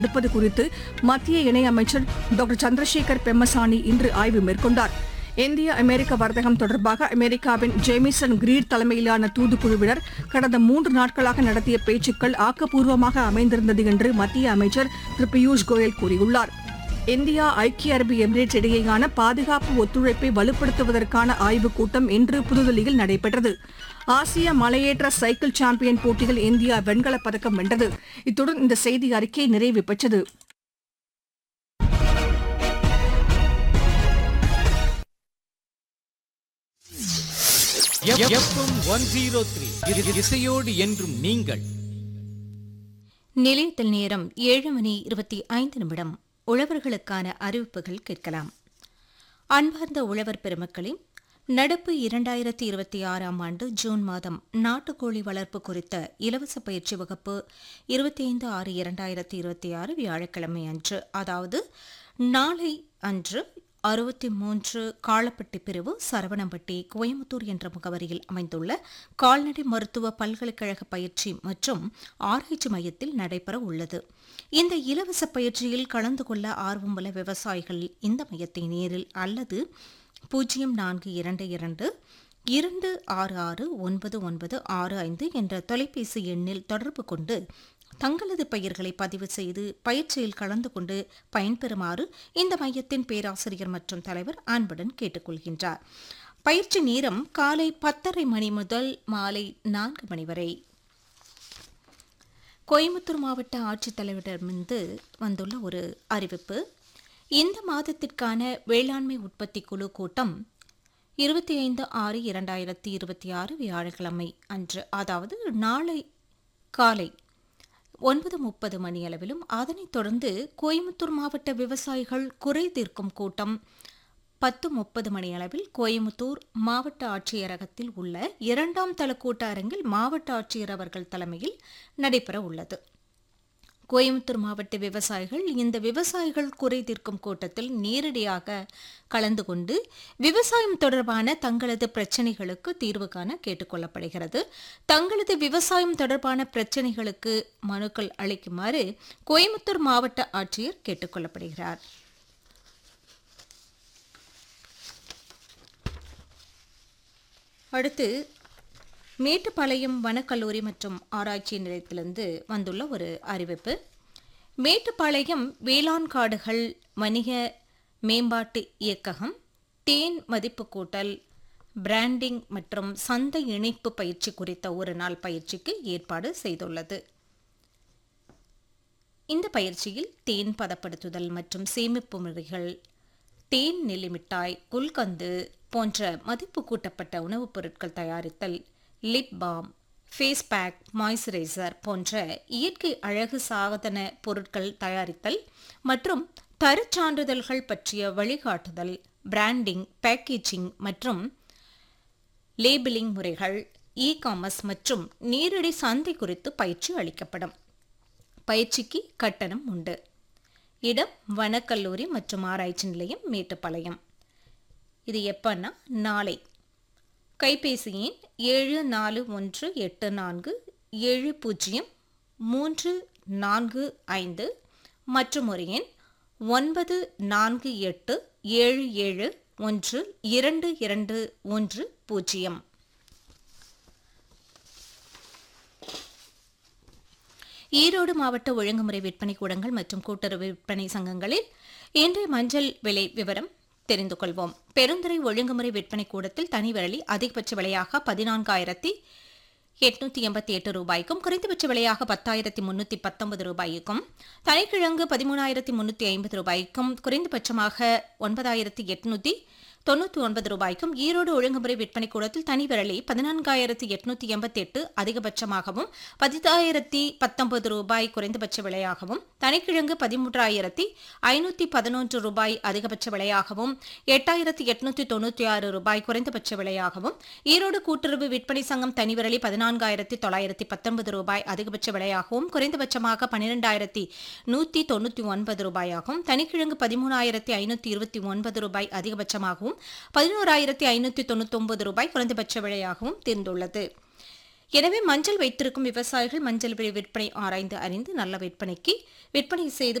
எடுப்பது குறித்து மத்திய இணையமைச்சர் டாக்டர் சந்திரசேகர் பெம்மசானி இன்று ஆய்வு மேற்கொண்டார் இந்திய அமெரிக்க வர்த்தகம் தொடர்பாக அமெரிக்காவின் ஜேமிசன் கிரீட் தலைமையிலான தூதுக்குழுவினர் கடந்த மூன்று நாட்களாக நடத்திய பேச்சுக்கள் ஆக்கப்பூர்வமாக அமைந்திருந்தது என்று மத்திய அமைச்சர் திரு பியூஷ் கோயல் கூறியுள்ளார் இந்தியா ஐக்கிய அரபு எமிரேட்ஸ் இடையேயான பாதுகாப்பு ஒத்துழைப்பை வலுப்படுத்துவதற்கான ஆய்வுக் கூட்டம் இன்று புதுதில்லியில் நடைபெற்றது ஆசிய மலையேற்ற சைக்கிள் சாம்பியன் போட்டியில் இந்தியா வெண்கலப் பதக்கம் வென்றது இத்துடன் இந்த செய்தி அறிக்கை நிறைவு பெற்றது எஃப்எம் ஒன் ஜீரோ த்ரீ இசையோடு என்றும் நீங்கள் நிலையத்தில் நேரம் ஏழு மணி இருபத்தி ஐந்து நிமிடம் உழவர்களுக்கான அறிவிப்புகள் கேட்கலாம் அன்பார்ந்த உழவர் பெருமக்களே நடப்பு இரண்டாயிரத்தி இருபத்தி ஆறாம் ஆண்டு ஜூன் மாதம் நாட்டுக்கோழி வளர்ப்பு குறித்த இலவச பயிற்சி வகுப்பு இருபத்தி ஐந்து ஆறு இரண்டாயிரத்தி இருபத்தி ஆறு வியாழக்கிழமை அன்று அதாவது நாளை அன்று அறுபத்தி மூன்று காளப்பட்டி பிரிவு சரவணம்பட்டி கோயம்புத்தூர் என்ற முகவரியில் அமைந்துள்ள கால்நடை மருத்துவ பல்கலைக்கழக பயிற்சி மற்றும் ஆராய்ச்சி மையத்தில் நடைபெற உள்ளது இந்த இலவச பயிற்சியில் கலந்து கொள்ள ஆர்வமுள்ள விவசாயிகள் இந்த மையத்தை நேரில் அல்லது பூஜ்ஜியம் நான்கு இரண்டு இரண்டு இரண்டு ஆறு ஆறு ஒன்பது ஒன்பது ஆறு ஐந்து என்ற தொலைபேசி எண்ணில் தொடர்பு கொண்டு தங்களது பெயர்களை பதிவு செய்து பயிற்சியில் கலந்து கொண்டு பயன்பெறுமாறு இந்த மையத்தின் பேராசிரியர் மற்றும் தலைவர் அன்புடன் கேட்டுக்கொள்கின்றார் பயிற்சி நேரம் காலை பத்தரை மணி முதல் மாலை நான்கு மணி வரை கோயம்புத்தூர் மாவட்ட ஆட்சித்தலைவரிடமிருந்து வந்துள்ள ஒரு அறிவிப்பு இந்த மாதத்திற்கான வேளாண்மை உற்பத்தி குழு கூட்டம் இருபத்தி ஐந்து ஆறு இரண்டாயிரத்தி இருபத்தி ஆறு வியாழக்கிழமை அன்று அதாவது நாளை காலை ஒன்பது முப்பது மணியளவிலும் அதனைத் தொடர்ந்து கோயம்புத்தூர் மாவட்ட விவசாயிகள் குறை தீர்க்கும் கூட்டம் பத்து முப்பது மணியளவில் கோயம்புத்தூர் மாவட்ட ஆட்சியரகத்தில் உள்ள இரண்டாம் தள கூட்ட அரங்கில் மாவட்ட ஆட்சியர் அவர்கள் தலைமையில் நடைபெற உள்ளது கோயம்புத்தூர் மாவட்ட விவசாயிகள் இந்த விவசாயிகள் குறை தீர்க்கும் கூட்டத்தில் நேரடியாக கலந்து கொண்டு விவசாயம் தொடர்பான தங்களது பிரச்சினைகளுக்கு தீர்வு காண கேட்டுக்கொள்ளப்படுகிறது தங்களது விவசாயம் தொடர்பான பிரச்சினைகளுக்கு மனுக்கள் அளிக்குமாறு கோயம்புத்தூர் மாவட்ட ஆட்சியர் கேட்டுக்கொள்ளப்படுகிறார் அடுத்து மேட்டுப்பாளையம் வனக்கல்லூரி மற்றும் ஆராய்ச்சி நிலையத்திலிருந்து வந்துள்ள ஒரு அறிவிப்பு மேட்டுப்பாளையம் வேளாண் காடுகள் வணிக மேம்பாட்டு இயக்ககம் தேன் மதிப்பு கூட்டல் பிராண்டிங் மற்றும் சந்தை இணைப்பு பயிற்சி குறித்த ஒரு நாள் பயிற்சிக்கு ஏற்பாடு செய்துள்ளது இந்த பயிற்சியில் தேன் பதப்படுத்துதல் மற்றும் சேமிப்பு முறைகள் தேன் நெல்லிமிட்டாய் குல்கந்து போன்ற மதிப்பு கூட்டப்பட்ட உணவுப் பொருட்கள் தயாரித்தல் lip balm face pack moisturiser போன்ற இயற்கை அழகு சாதன பொருட்கள் தயாரித்தல் மற்றும் தரச்சான்றிதழ்கள் பற்றிய வழிகாட்டுதல் பிராண்டிங் பேக்கேஜிங் மற்றும் லேபிளிங் முறைகள் இ காமர்ஸ் மற்றும் நேரடி சந்தை குறித்து பயிற்சி அளிக்கப்படும் பயிற்சிக்கு கட்டணம் உண்டு இடம் வனக்கல்லூரி மற்றும் ஆராய்ச்சி நிலையம் மேட்டுப்பாளையம் இது எப்பன்னா நாளை கைபேசி எண் ஏழு நாலு ஒன்று எட்டு நான்கு ஏழு பூஜ்ஜியம் மூன்று நான்கு ஐந்து மற்றும் ஒரு எண் ஒன்பது நான்கு எட்டு ஏழு ஏழு ஒன்று இரண்டு இரண்டு ஒன்று பூஜ்ஜியம் ஈரோடு மாவட்ட ஒழுங்குமுறை விற்பனை கூடங்கள் மற்றும் கூட்டுறவு விற்பனை சங்கங்களில் இன்றைய மஞ்சள் விலை விவரம் தெரிந்து கொள்வோம் பெருந்துறை ஒழுங்குமுறை விற்பனை கூடத்தில் தனி விரலி அதிகபட்ச விலையாக பதினான்காயிரத்தி எட்நூத்தி எண்பத்தி எட்டு ரூபாய்க்கும் குறைந்தபட்ச விலையாக பத்தாயிரத்தி முன்னூத்தி பத்தொன்பது ரூபாய்க்கும் தனிக்கிழங்கு பதிமூணாயிரத்தி முன்னூத்தி ஐம்பது ரூபாய்க்கும் குறைந்தபட்சமாக ஒன்பதாயிரத்தி எட்நூத்தி தொண்ணூற்றி ஒன்பது ரூபாய்க்கும் ஈரோடு ஒழுங்குமுறை விற்பனை கூடத்தில் தனி விரலி பதினான்காயிரத்தி எட்நூத்தி எண்பத்தி எட்டு அதிகபட்சமாகவும் பதினாயிரத்தி பத்தொன்பது ரூபாய் குறைந்தபட்ச விலையாகவும் தனிக்கிழங்கு பதிமூன்றாயிரத்தி ஐநூத்தி பதினொன்று ரூபாய் அதிகபட்ச விலையாகவும் எட்டாயிரத்தி எட்நூத்தி தொண்ணூற்றி ஆறு ரூபாய் குறைந்தபட்ச விலையாகவும் ஈரோடு கூட்டுறவு விற்பனை சங்கம் தனி விரலி பதினான்காயிரத்தி தொள்ளாயிரத்தி பத்தொன்பது ரூபாய் அதிகபட்ச விலையாகவும் குறைந்தபட்சமாக பன்னிரெண்டாயிரத்தி நூத்தி தொண்ணூத்தி ஒன்பது ரூபாயாகவும் தனிக்கிழங்கு பதிமூணாயிரத்தி ஐநூத்தி இருபத்தி ஒன்பது ரூபாய் அதிகபட்சமாகவும் பதினோராயிரத்தி ஐநூத்தி தொண்ணூத்தி ஒன்பது ரூபாய் குறைந்தபட்ச விலையாகவும் தீர்ந்துள்ளது எனவே மஞ்சள் வைத்திருக்கும் விவசாயிகள் மஞ்சள் விலை விற்பனை ஆராய்ந்து அறிந்து நல்ல விற்பனைக்கு விற்பனை செய்து